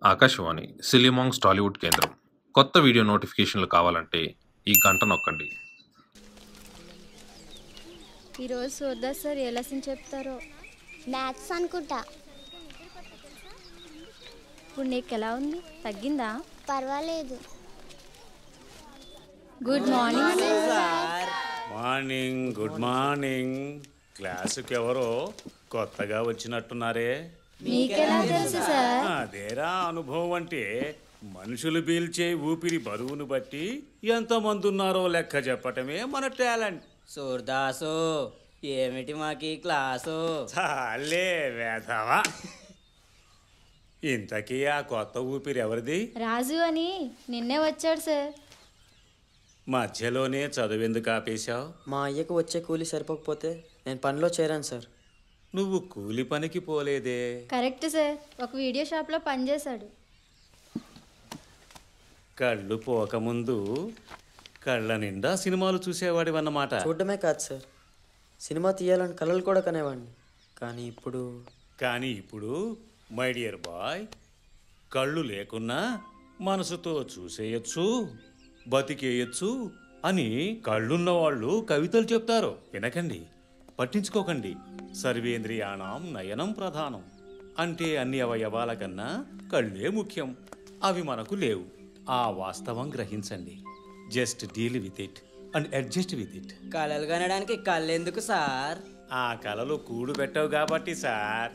ఆకాశవాణి సిలిమాంగ్స్ టాలీవుడ్ కేంద్రం కొత్త వీడియో నోటిఫికేషన్లు కావాలంటే ఈ గంట నొక్కండి ఈరోజు సోదా సార్ ఏ లెసన్ చెప్తారో మ్యాథ్స్ అనుకుంటా ఇప్పుడు నీకు ఎలా ఉంది తగ్గిందా పర్వాలేదు good morning morning good morning క్లాసుకి ఎవరో కొత్తగా వచ్చినట్టున్నారే మీకెలా తెలుసు సార్ అదేరా అనుభవం అంటే మనుషులు పీల్చే ఊపిరి బరువును బట్టి ఎంతమంది ఉన్నారో లెక్క చెప్పటమే మన టాలెంట్ సూర్దాసు ఏమిటి మాకి క్లాసు చాలే వేధవా ఇంతకీ ఆ కొత్త ఊపిరి ఎవరిది రాజు అని నిన్నే వచ్చాడు సార్ మధ్యలోనే చదువెందుకు ఆపేశావు మా అయ్యకు వచ్చే కూలి సరిపోకపోతే నేను పనిలో చేరాను సార్ నువ్వు కూలి పనికి పోలేదే కరెక్ట్ సార్ ఒక వీడియో షాప్లో పనిచేశాడు కళ్ళు పోకముందు కళ్ళ నిండా సినిమాలు చూసేవాడివన్నమాట చూడడమే కాదు సార్ సినిమా తీయాలని కలలు కూడా కనేవాడిని కానీ ఇప్పుడు కానీ ఇప్పుడు మై డియర్ బాయ్ కళ్ళు లేకున్నా మనసుతో చూసేయచ్చు బతికేయచ్చు అని కళ్ళున్న వాళ్ళు కవితలు చెప్తారు వినకండి పట్టించుకోకండి సర్వేంద్రియాణం నయనం ప్రధానం అంటే అన్ని అవయవాల కన్నా కళ్ళే ముఖ్యం అవి మనకు లేవు ఆ వాస్తవం గ్రహించండి just deal with it and adjust with it కళలు కనడానికి కళ్ళు ఎందుకు సార్ ఆ కళలు కూడు పెట్టవు కాబట్టి సార్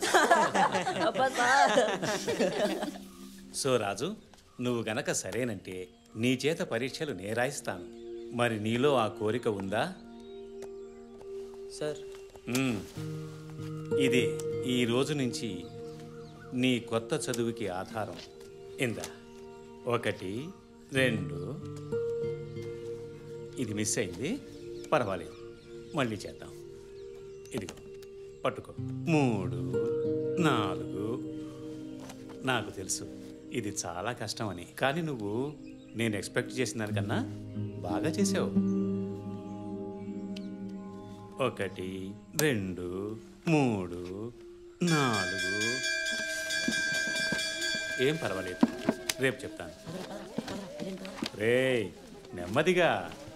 సో రాజు నువ్వు గనక సరేనంటే నీ చేత పరీక్షలు నేరాయిస్తాను మరి నీలో ఆ కోరిక ఉందా సార్ మ్మ్. ఇదే ఈ రోజు నుంచి నీ కొత్త చదువుకి ఆధారం ఇందా ఒకటి రెండు ఇది మిస్ అయింది పర్వాలేదు మళ్ళీ చేద్దాం ఇదిగో పట్టుకో మూడు నాలుగు నాకు తెలుసు ఇది చాలా కష్టమని కానీ నువ్వు నేను ఎక్స్పెక్ట్ చేసిన దానికన్నా బాగా చేసావు ఒకటి రెండు మూడు నాలుగు ఏం పర్వాలేదు రేపు చెప్తాను రే నెమ్మదిగా